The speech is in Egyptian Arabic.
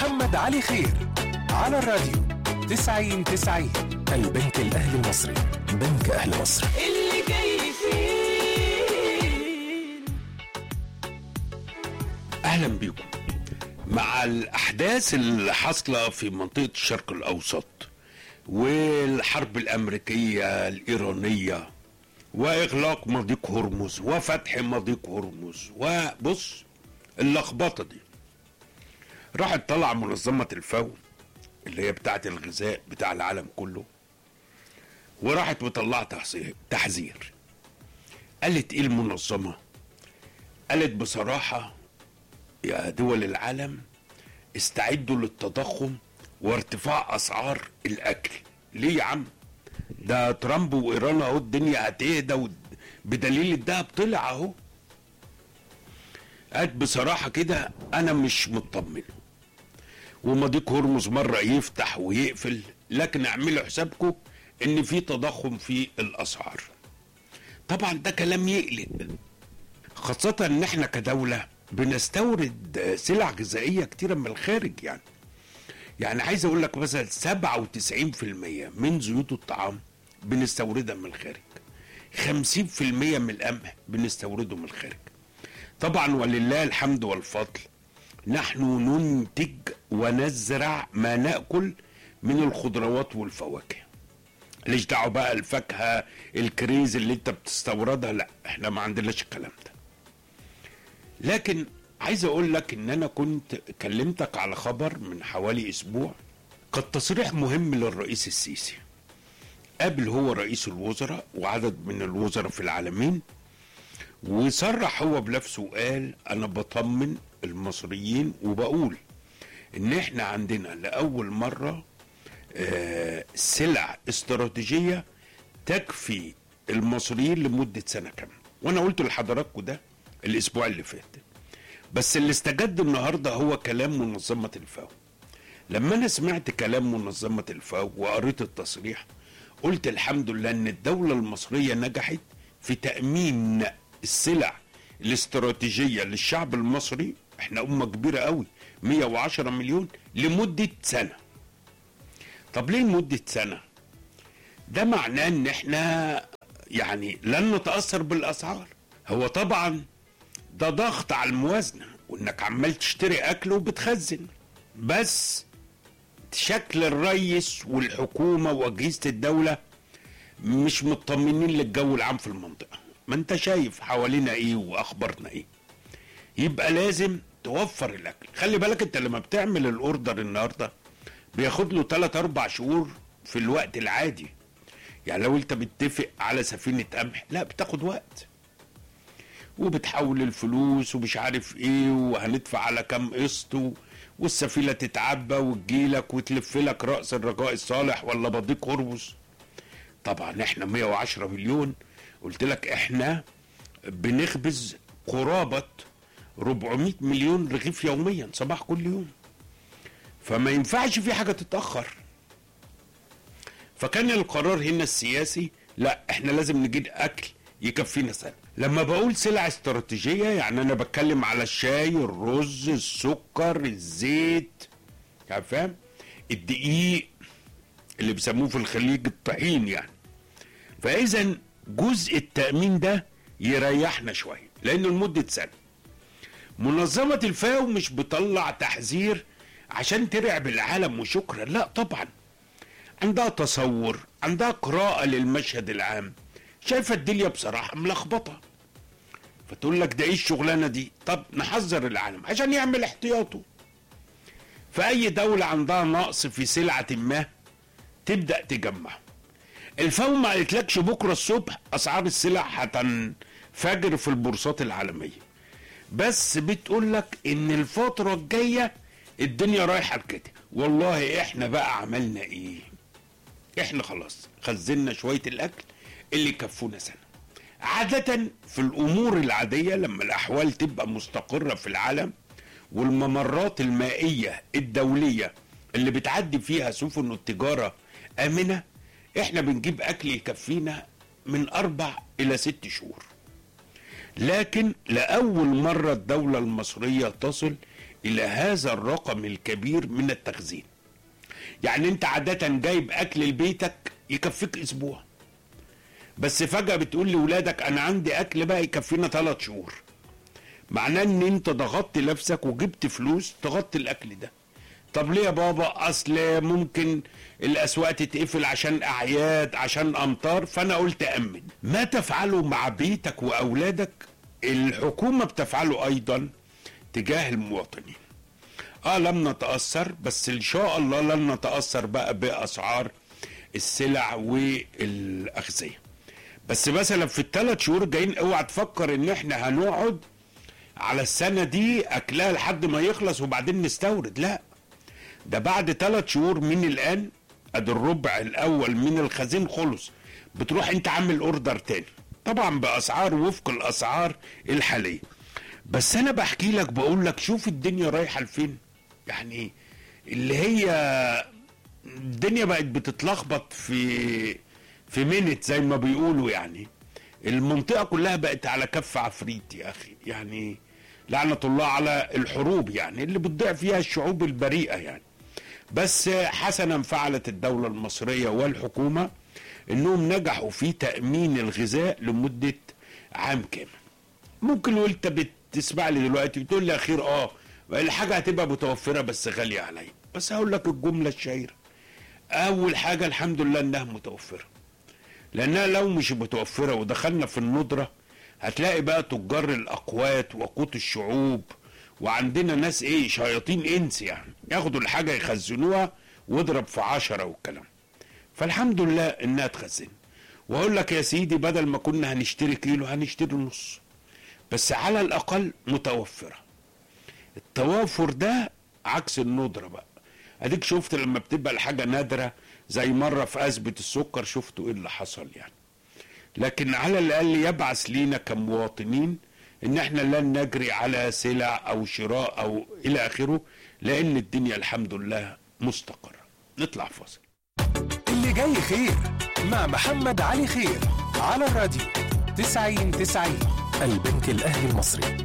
محمد علي خير على الراديو 90 90 البنك الأهلي المصري بنك أهل مصر اللي جاي فيه اهلا بيكم مع الاحداث اللي حاصله في منطقه الشرق الاوسط والحرب الامريكيه الايرانيه واغلاق مضيق هرمز وفتح مضيق هرمز وبص اللخبطه دي راحت طلع منظمه الفو اللي هي بتاعه الغذاء بتاع العالم كله وراحت مطلعه تحذير- تحذير قالت ايه المنظمه قالت بصراحه يا دول العالم استعدوا للتضخم وارتفاع اسعار الاكل ليه يا عم ده ترامب وايران اهو الدنيا هتهدى ود- بدليل الدهب طلع اهو قالت بصراحه كده انا مش مطمن ومضيق هرمز مره يفتح ويقفل لكن اعملوا حسابكم ان في تضخم في الاسعار طبعا ده كلام يقلق خاصة ان احنا كدولة بنستورد سلع غذائية كتيرة من الخارج يعني يعني عايز اقول لك مثلا 97% من زيوت الطعام بنستوردها من الخارج 50% من القمح بنستورده من الخارج طبعا ولله الحمد والفضل نحن ننتج ونزرع ما ناكل من الخضروات والفواكه ليش دعوه بقى الفاكهه الكريز اللي انت بتستوردها لا احنا ما عندناش الكلام ده لكن عايز اقول لك ان انا كنت كلمتك على خبر من حوالي اسبوع قد تصريح مهم للرئيس السيسي قابل هو رئيس الوزراء وعدد من الوزراء في العالمين وصرح هو بنفسه وقال انا بطمن المصريين وبقول ان احنا عندنا لاول مره آه، سلع استراتيجيه تكفي المصريين لمده سنه كامله وانا قلت لحضراتكم ده الاسبوع اللي فات بس اللي استجد النهارده هو كلام منظمه الفاو لما انا سمعت كلام منظمه الفاو وقريت التصريح قلت الحمد لله ان الدوله المصريه نجحت في تامين السلع الاستراتيجيه للشعب المصري احنا امه كبيره قوي 110 مليون لمده سنه طب ليه لمده سنه ده معناه ان احنا يعني لن نتاثر بالاسعار هو طبعا ده ضغط على الموازنه وانك عمال تشتري اكل وبتخزن بس شكل الرئيس والحكومه واجهزه الدوله مش مطمنين للجو العام في المنطقه ما انت شايف حوالينا ايه واخبارنا ايه يبقى لازم توفر الاكل خلي بالك انت لما بتعمل الاوردر النهارده بياخد له 3 4 شهور في الوقت العادي يعني لو انت بتتفق على سفينه قمح لا بتاخد وقت وبتحول الفلوس ومش عارف ايه وهندفع على كام قسط و- والسفينه تتعبى وتجيلك وتلف لك راس الرجاء الصالح ولا بضيق هرمز طبعا احنا 110 مليون قلت لك احنا بنخبز قرابه 400 مليون رغيف يوميا صباح كل يوم فما ينفعش في حاجه تتاخر فكان القرار هنا السياسي لا احنا لازم نجيب اكل يكفينا سنه لما بقول سلع استراتيجيه يعني انا بتكلم على الشاي الرز السكر الزيت يعني فاهم الدقيق اللي بيسموه في الخليج الطحين يعني فاذا جزء التامين ده يريحنا شويه لانه لمده سنه منظمه الفاو مش بتطلع تحذير عشان ترعب العالم وشكرا لا طبعا عندها تصور عندها قراءة للمشهد العام شايفة الدنيا بصراحة ملخبطة فتقول لك ده ايه الشغلانة دي طب نحذر العالم عشان يعمل احتياطه فأي دولة عندها نقص في سلعة ما تبدأ تجمع الفاو ما قالتلكش بكرة الصبح أسعار السلع هتنفجر في البورصات العالمية بس بتقول لك ان الفترة الجاية الدنيا رايحة لكده والله احنا بقى عملنا ايه احنا خلاص خزنا شوية الاكل اللي يكفونا سنة عادة في الامور العادية لما الاحوال تبقى مستقرة في العالم والممرات المائية الدولية اللي بتعدي فيها سفن التجارة امنة احنا بنجيب اكل يكفينا من اربع الى ست شهور لكن لأول مرة الدولة المصرية تصل الى هذا الرقم الكبير من التخزين يعني انت عادة جايب اكل لبيتك يكفيك اسبوع بس فجأة بتقول لولادك انا عندي اكل بقى يكفينا ثلاث شهور معناه ان انت ضغطت نفسك وجبت فلوس تغطي الاكل ده طب ليه يا بابا اصل ممكن الاسواق تتقفل عشان اعياد عشان امطار فانا قلت امن ما تفعله مع بيتك واولادك الحكومه بتفعله ايضا تجاه المواطنين اه لم نتاثر بس ان شاء الله لن نتاثر بقى باسعار السلع والاغذيه بس مثلا في الثلاث شهور جايين اوعى تفكر ان احنا هنقعد على السنه دي اكلها لحد ما يخلص وبعدين نستورد لا ده بعد ثلاث شهور من الان ادي الربع الاول من الخزين خلص بتروح انت عامل اوردر تاني طبعا باسعار وفق الاسعار الحاليه بس انا بحكي لك بقول لك شوف الدنيا رايحه لفين يعني اللي هي الدنيا بقت بتتلخبط في في منت زي ما بيقولوا يعني المنطقه كلها بقت على كف عفريت يا اخي يعني لعنه الله على الحروب يعني اللي بتضيع فيها الشعوب البريئه يعني بس حسنا فعلت الدوله المصريه والحكومه انهم نجحوا في تامين الغذاء لمده عام كامل ممكن وانت بتسمع لي دلوقتي بتقول لي اخير اه الحاجه هتبقى متوفره بس غاليه عليا بس هقول لك الجمله الشهيره اول حاجه الحمد لله انها متوفره لانها لو مش متوفره ودخلنا في الندره هتلاقي بقى تجار الاقوات وقوت الشعوب وعندنا ناس ايه شياطين انس يعني ياخدوا الحاجه يخزنوها واضرب في عشرة والكلام فالحمد لله انها اتخزن واقول لك يا سيدي بدل ما كنا هنشتري كيلو هنشتري نص بس على الاقل متوفره التوافر ده عكس الندره بقى اديك شفت لما بتبقى الحاجه نادره زي مره في ازمه السكر شفتوا ايه اللي حصل يعني لكن على الاقل يبعث لينا كمواطنين ان احنا لن نجري على سلع او شراء او الى اخره لان الدنيا الحمد لله مستقره نطلع فاصل اللي جاي خير مع محمد علي خير على الراديو 90 90 البنك الأهلي المصري